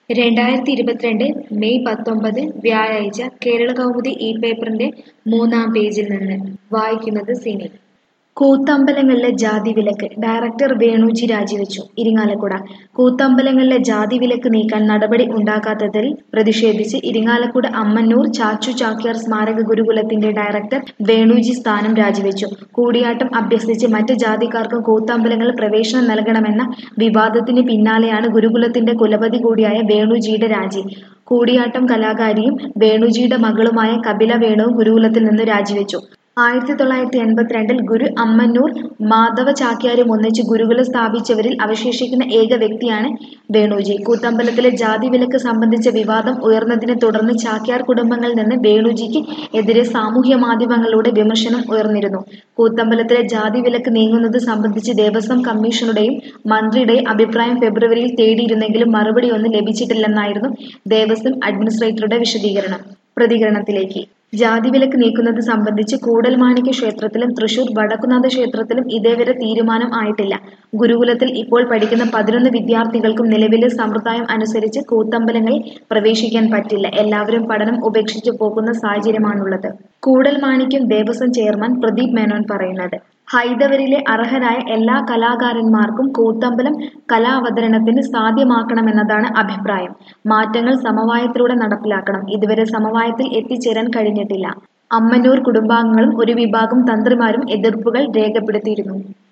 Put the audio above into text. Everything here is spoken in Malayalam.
രണ്ടായിരത്തി ഇരുപത്തിരണ്ട് മെയ് പത്തൊമ്പത് വ്യാഴാഴ്ച കേരളകൗമുദി ഈ പേപ്പറിന്റെ മൂന്നാം പേജിൽ നിന്ന് വായിക്കുന്നത് സിനി കൂത്തമ്പലങ്ങളിലെ ജാതി വിലക്ക് ഡയറക്ടർ വേണുജി രാജിവെച്ചു ഇരിങ്ങാലക്കുട കൂത്തമ്പലങ്ങളിലെ ജാതി വിലക്ക് നീക്കാൻ നടപടി ഉണ്ടാക്കാത്തതിൽ പ്രതിഷേധിച്ച് ഇരിങ്ങാലക്കുട അമ്മന്നൂർ ചാച്ചു ചാക്യാർ സ്മാരക ഗുരുകുലത്തിന്റെ ഡയറക്ടർ വേണുജി സ്ഥാനം രാജിവെച്ചു കൂടിയാട്ടം അഭ്യസിച്ച് മറ്റ് ജാതിക്കാർക്കും കൂത്തമ്പലങ്ങളിൽ പ്രവേശനം നൽകണമെന്ന വിവാദത്തിന് പിന്നാലെയാണ് ഗുരുകുലത്തിന്റെ കുലപതി കൂടിയായ വേണുജിയുടെ രാജി കൂടിയാട്ടം കലാകാരിയും വേണുജിയുടെ മകളുമായ കപില വേണുവും ഗുരുകുലത്തിൽ നിന്ന് രാജിവെച്ചു ആയിരത്തി തൊള്ളായിരത്തി എൺപത്തിരണ്ടിൽ ഗുരു അമ്മന്നൂർ മാധവ ചാക്യാരും ഒന്നിച്ച് ഗുരുകുലം സ്ഥാപിച്ചവരിൽ അവശേഷിക്കുന്ന ഏക വ്യക്തിയാണ് വേണുജി കൂത്തമ്പലത്തിലെ ജാതി വിലക്ക് സംബന്ധിച്ച വിവാദം ഉയർന്നതിനെ തുടർന്ന് ചാക്യാർ കുടുംബങ്ങളിൽ നിന്ന് വേണുജിക്ക് എതിരെ സാമൂഹ്യ മാധ്യമങ്ങളിലൂടെ വിമർശനം ഉയർന്നിരുന്നു കൂത്തമ്പലത്തിലെ ജാതി വിലക്ക് നീങ്ങുന്നത് സംബന്ധിച്ച് ദേവസ്വം കമ്മീഷനുടെയും മന്ത്രിയുടെയും അഭിപ്രായം ഫെബ്രുവരിയിൽ തേടിയിരുന്നെങ്കിലും മറുപടിയൊന്നും ലഭിച്ചിട്ടില്ലെന്നായിരുന്നു ദേവസ്വം അഡ്മിനിസ്ട്രേറ്ററുടെ വിശദീകരണം പ്രതികരണത്തിലേക്ക് ജാതി വിലക്ക് നീക്കുന്നത് സംബന്ധിച്ച് കൂടൽമാണിക്യ ക്ഷേത്രത്തിലും തൃശൂർ വടക്കുനാഥ ക്ഷേത്രത്തിലും ഇതേവരെ തീരുമാനം ആയിട്ടില്ല ഗുരുകുലത്തിൽ ഇപ്പോൾ പഠിക്കുന്ന പതിനൊന്ന് വിദ്യാർത്ഥികൾക്കും നിലവിലെ സമ്പ്രദായം അനുസരിച്ച് കൂത്തമ്പലങ്ങളിൽ പ്രവേശിക്കാൻ പറ്റില്ല എല്ലാവരും പഠനം ഉപേക്ഷിച്ചു പോകുന്ന സാഹചര്യമാണുള്ളത് കൂടൽമാണിക്യം ദേവസ്വം ചെയർമാൻ പ്രദീപ് മേനോൻ പറയുന്നത് ഹൈദവരിലെ അർഹരായ എല്ലാ കലാകാരന്മാർക്കും കൂത്തമ്പലം കലാവതരണത്തിന് സാധ്യമാക്കണമെന്നതാണ് അഭിപ്രായം മാറ്റങ്ങൾ സമവായത്തിലൂടെ നടപ്പിലാക്കണം ഇതുവരെ സമവായത്തിൽ എത്തിച്ചേരാൻ കഴിഞ്ഞിട്ടില്ല അമ്മന്നൂർ കുടുംബാംഗങ്ങളും ഒരു വിഭാഗം തന്ത്രിമാരും എതിർപ്പുകൾ രേഖപ്പെടുത്തിയിരുന്നു